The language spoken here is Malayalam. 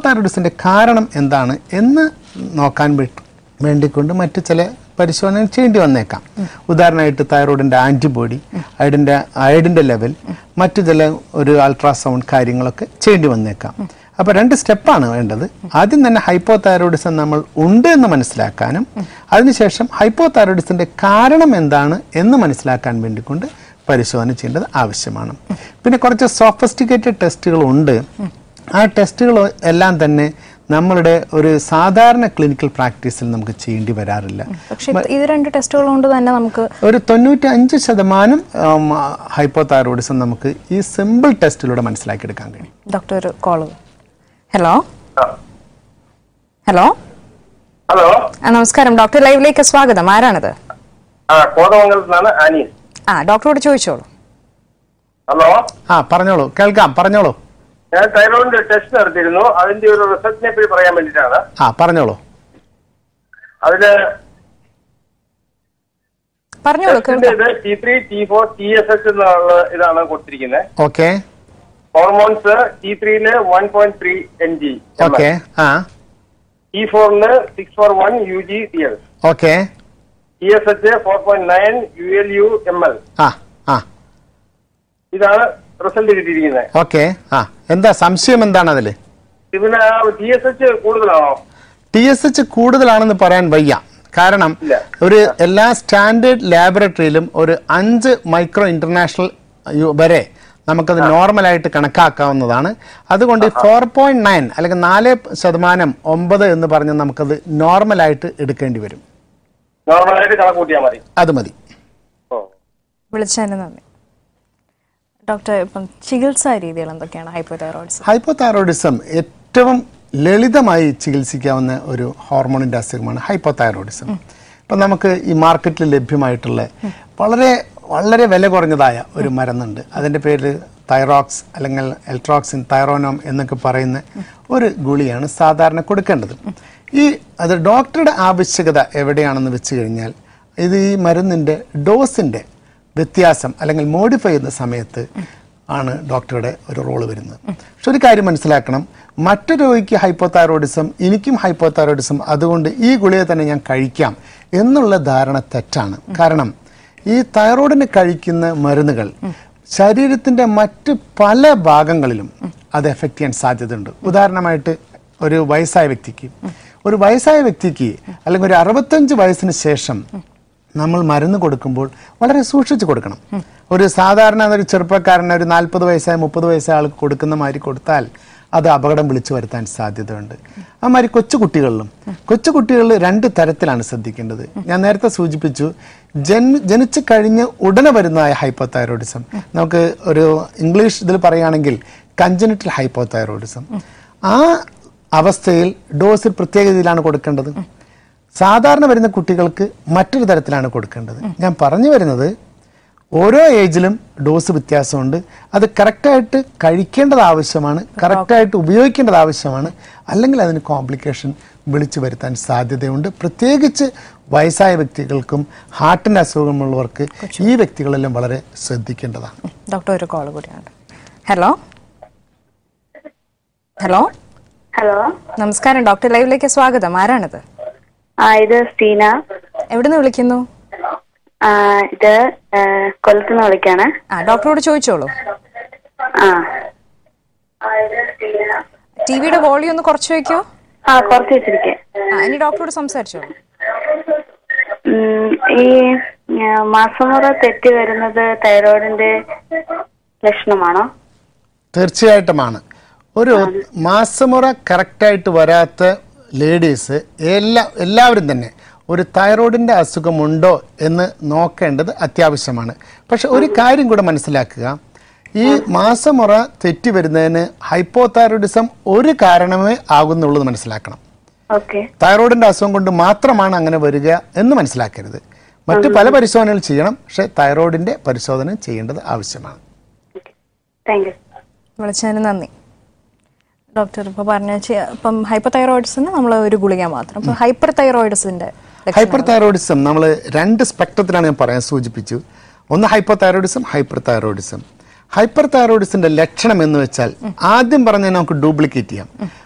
ഹൈപ്പോതൈറോയിഡിസിന്റെ കാരണം എന്താണ് എന്ന് നോക്കാൻ വേ- വേണ്ടിക്കൊണ്ട് മറ്റു ചില പരിശോധനകൾ ചെയ്യേണ്ടി വന്നേക്കാം ഉദാഹരണമായിട്ട് തൈറോയിഡിന്റെ ആന്റിബോഡി അയഡിന്റെ അയഡിന്റെ ലെവൽ മറ്റു ചില ഒരു അൾട്രാസൗണ്ട് കാര്യങ്ങളൊക്കെ ചെയ്യേണ്ടി വന്നേക്കാം അപ്പോൾ രണ്ട് സ്റ്റെപ്പാണ് വേണ്ടത് ആദ്യം തന്നെ ഹൈപ്പോതൈറോയിഡിസം നമ്മൾ ഉണ്ട് എന്ന് മനസ്സിലാക്കാനും അതിനുശേഷം ഹൈപ്പോതൈറോയിഡിസിന്റെ കാരണം എന്താണ് എന്ന് മനസ്സിലാക്കാൻ വേണ്ടിക്കൊണ്ട് പരിശോധന ചെയ്യേണ്ടത് ആവശ്യമാണ് പിന്നെ കുറച്ച് സോഫിസ്റ്റിക്കേറ്റഡ് ടെസ്റ്റുകൾ ഉണ്ട് ആ ടെസ്റ്റുകൾ എല്ലാം തന്നെ നമ്മളുടെ ഒരു സാധാരണ ക്ലിനിക്കൽ പ്രാക്ടീസിൽ നമുക്ക് ചെയ്യേണ്ടി വരാറില്ല പക്ഷെ ഇത് ഇത് രണ്ട് ടെസ്റ്റുകൾ കൊണ്ട് തന്നെ നമുക്ക് ഒരു തൊണ്ണൂറ്റി അഞ്ച് ശതമാനം ഹൈപ്പോതൈറോയിഡിസം നമുക്ക് ഈ സിമ്പിൾ ടെസ്റ്റിലൂടെ മനസ്സിലാക്കിയെടുക്കാൻ കഴിയും ഡോക്ടർ ഒരു കോള് ഹലോ ഹലോ ഹലോ ആ നമസ്കാരം ഡോക്ടർ ലൈവിലേക്ക് സ്വാഗതം ആരാണത് ആ കോതമംഗലത്ത് നിന്നാണ് അനീസ് ആ ഡോക്ടറോട് ചോദിച്ചോളൂ ഹലോ ആ പറഞ്ഞോളൂ കേൾക്കാം പറഞ്ഞോളൂ ഞാൻ തൈറോയിഡിന്റെ ടെസ്റ്റ് നടത്തിയിരുന്നു അതിന്റെ ഒരു റിസൾട്ടിനെ പറ്റി പറയാൻ വേണ്ടിയിട്ടാണ് ആ പറഞ്ഞോളൂ അതില് പറഞ്ഞോളൂ ടെസ്റ്റിന്റെ കേൾക്കാം ഇത് T three T four T S H എന്നുള്ള ഇതാണ് കൊടുത്തിരിക്കുന്നത് ഓക്കെ ഹോർമോൺസ് ടി ത്രീയില് one point three N G okay ആ ടി ഫോറിന് six four one U G T L okay T S H four point nine U L U M L ആ ആ ഇതാണ് റിസൾട്ട് കിട്ടിയിരിക്കുന്നത് ഓക്കെ ആ എന്താ സംശയം എന്താണ് അതിൽ ഇതിന് ടി എസ് എച്ച് കൂടുതലാണോ ടി എസ് എച്ച് കൂടുതലാണെന്ന് പറയാൻ വയ്യ കാരണം ഇല്ല. ഒരു എല്ലാ സ്റ്റാൻഡേർഡ് ലാബറട്ടറിയിലും ഒരു അഞ്ച് മൈക്രോ ഇന്റർനാഷണൽ യു- വരെ നമുക്കത് നോർമലായിട്ട് കണക്കാക്കാവുന്നതാണ് അതുകൊണ്ട് ഫോർ പോയിന്റ് നയൻ അല്ലെങ്കിൽ നാല് ശതമാനം ഒമ്പത് എന്ന് പറഞ്ഞ് നമുക്കത് നോർമലായിട്ട് എടുക്കേണ്ടി വരും നോർമലായിട്ട് കണക്ക് കൂട്ടിയാൽ മതി അത് മതി ഓ വിളിച്ചതിന് നന്ദി ഡോക്ടർ ഇപ്പം ചികിത്സാ രീതികൾ എന്തൊക്കെയാണ് ഹൈപ്പോതൈറോയിഡ്സ് ഹൈപ്പോതൈറോയിഡിസം ഏറ്റവും ലളിതമായി ചികിത്സിക്കാവുന്ന ഒരു ഹോർമോണിന്റെ അസുഖമാണ് ഹൈപ്പോതൈറോയിഡിസം ഇപ്പം നമുക്ക് ഈ മാർക്കറ്റിൽ ലഭ്യമായിട്ടുള്ള വളരെ വളരെ വില കുറഞ്ഞതായ ഒരു മരുന്നുണ്ട് അതിൻ്റെ പേര് തൈറോക്സ് അല്ലെങ്കിൽ എൽട്രോക്സിൻ തൈറോനോം എന്നൊക്കെ പറയുന്ന ഒരു ഗുളിയാണ് സാധാരണ കൊടുക്കേണ്ടത് ഈ അത് ഡോക്ടറുടെ ആവശ്യകത എവിടെയാണെന്ന് വെച്ച് കഴിഞ്ഞാൽ ഇത് ഈ മരുന്നിൻ്റെ ഡോസിൻ്റെ വ്യത്യാസം അല്ലെങ്കിൽ മോഡിഫൈ ചെയ്യുന്ന സമയത്ത് ആണ് ഡോക്ടറുടെ ഒരു റോള് വരുന്നത് പക്ഷെ ഒരു കാര്യം മനസ്സിലാക്കണം മറ്റു രോഗിക്ക് ഹൈപ്പോതൈറോയിഡിസം എനിക്കും ഹൈപ്പോതൈറോയിഡിസം അതുകൊണ്ട് ഈ ഗുളിക തന്നെ ഞാൻ കഴിക്കാം എന്നുള്ള ധാരണ തെറ്റാണ് കാരണം ഈ തൈറോയിഡിന് കഴിക്കുന്ന മരുന്നുകൾ ശരീരത്തിന്റെ മറ്റ് പല ഭാഗങ്ങളിലും അത് എഫക്റ്റ് ചെയ്യാൻ സാധ്യതയുണ്ട് ഉദാഹരണമായിട്ട് ഒരു വയസ്സായ വ്യക്തിക്ക് ഒരു വയസ്സായ വ്യക്തിക്ക് അല്ലെങ്കിൽ ഒരു അറുപത്തഞ്ച് വയസ്സിന് ശേഷം നമ്മൾ മരുന്ന് കൊടുക്കുമ്പോൾ വളരെ സൂക്ഷിച്ച് കൊടുക്കണം ഒരു സാധാരണ ഒരു ചെറുപ്പക്കാരന് ഒരു നാൽപ്പത് വയസ്സായ മുപ്പത് വയസ്സായ ആൾക്ക് കൊടുക്കുന്ന മാതിരി കൊടുത്താൽ അത് അപകടം വിളിച്ചു വരുത്താൻ സാധ്യതയുണ്ട് ആ മാതിരി കൊച്ചുകുട്ടികളിലും കൊച്ചുകുട്ടികളിൽ രണ്ട് തരത്തിലാണ് ശ്രദ്ധിക്കേണ്ടത് ഞാൻ നേരത്തെ സൂചിപ്പിച്ചു ജന് ജനിച്ചു കഴിഞ്ഞ് ഉടനെ വരുന്നതായ ഹൈപ്പോതൈറോയിഡിസം നമുക്ക് ഒരു ഇംഗ്ലീഷ് ഇതിൽ പറയുകയാണെങ്കിൽ കഞ്ചനിറ്റൽ ഹൈപ്പോതൈറോയിഡിസം ആ അവസ്ഥയിൽ ഡോസിൽ പ്രത്യേക രീതിയിലാണ് കൊടുക്കേണ്ടത് സാധാരണ വരുന്ന കുട്ടികൾക്ക് മറ്റൊരു തരത്തിലാണ് കൊടുക്കേണ്ടത് ഞാൻ പറഞ്ഞു വരുന്നത് ഓരോ ഏജിലും ഡോസ് വ്യത്യാസമുണ്ട് അത് കറക്റ്റായിട്ട് കഴിക്കേണ്ടത് ആവശ്യമാണ് കറക്റ്റായിട്ട് ഉപയോഗിക്കേണ്ടത് ആവശ്യമാണ് അല്ലെങ്കിൽ അതിന് കോംപ്ലിക്കേഷൻ വിളിച്ചു വരുത്താൻ സാധ്യതയുണ്ട് പ്രത്യേകിച്ച് വയസ്സായ വ്യക്തികൾക്കും ഹാർട്ടിൻ്റെ അസുഖമുള്ളവർക്ക് ഈ വ്യക്തികളെല്ലാം വളരെ ശ്രദ്ധിക്കേണ്ടതാണ് ഡോക്ടർ ഒരു കോൾ കൂടിയാണ് ഹലോ ഹലോ ഹലോ നമസ്കാരം ഡോക്ടർ ലൈവിലേക്ക് സ്വാഗതം ആരാണിത് ആ ഇത് സ്റ്റീന എവിടുന്ന് വിളിക്കുന്നു ആ ഇത് ആ, കൊല്ലത്തുനിന്ന് വിളിക്കാണ് ആ ഡോക്ടറോട് ചോദിച്ചോളൂ ആ ടി വിയുടെ വോളിയം ഒന്ന് കുറച്ച് വെക്കോ ആ കുറച്ച് വെച്ചിരിക്കെ ആ ഇനി ഡോക്ടറോട് സംസാരിച്ചോളൂ ഉം, ഈ ആ, മാസമുറ തെറ്റി വരുന്നത് തൈറോയിഡിന്റെ ലക്ഷണമാണോ തീർച്ചയായിട്ടുമാണ് ഒരു മാസമുറ കറക്റ്റായിട്ട് വരാത്ത ലേഡീസ് എല്ലാ എല്ലാവരും തന്നെ ഒരു തൈറോയിഡിൻ്റെ അസുഖമുണ്ടോ എന്ന് നോക്കേണ്ടത് അത്യാവശ്യമാണ് പക്ഷെ ഒരു കാര്യം കൂടെ മനസ്സിലാക്കുക ഈ മാസമുറ തെറ്റി വരുന്നതിന് ഹൈപ്പോതൈറോയിഡിസം ഒരു കാരണമേ ആകുന്നുള്ളത് മനസ്സിലാക്കണം ഓക്കെ തൈറോയിഡിൻ്റെ അസുഖം കൊണ്ട് മാത്രമാണ് അങ്ങനെ വരിക എന്ന് മനസ്സിലാക്കരുത് മറ്റു പല പരിശോധനകൾ ചെയ്യണം പക്ഷേ തൈറോയിഡിൻ്റെ പരിശോധന ചെയ്യേണ്ടത് ആവശ്യമാണ് താങ്ക് യു വിളിച്ചതിന് നന്ദി ഡോക്ടർ ഇപ്പോൾ പറഞ്ഞ ചെ- ഇപ്പം ഹൈപ്പർ തൈറോയിഡ്സിന് നമ്മൾ ഒരു ഗുളിക മാത്രം ഇപ്പം ഹൈപ്പർ തൈറോയിഡ്സിന്റെ ഹൈപ്പർ തൈറോയിഡിസം നമ്മൾ രണ്ട് സ്പെക്ട്രത്തിലാണ് ഞാൻ പറയാൻ സൂചിപ്പിച്ചു ഒന്ന് ഹൈപ്പർ തൈറോയിഡിസം ഹൈപ്പർ തൈറോയിഡിസം ഹൈപ്പർ തൈറോയിഡിസിന്റെ ലക്ഷണം എന്ന് വെച്ചാൽ ആദ്യം പറഞ്ഞ നമുക്ക് ഡ്യൂപ്ലിക്കേറ്റ് ചെയ്യാം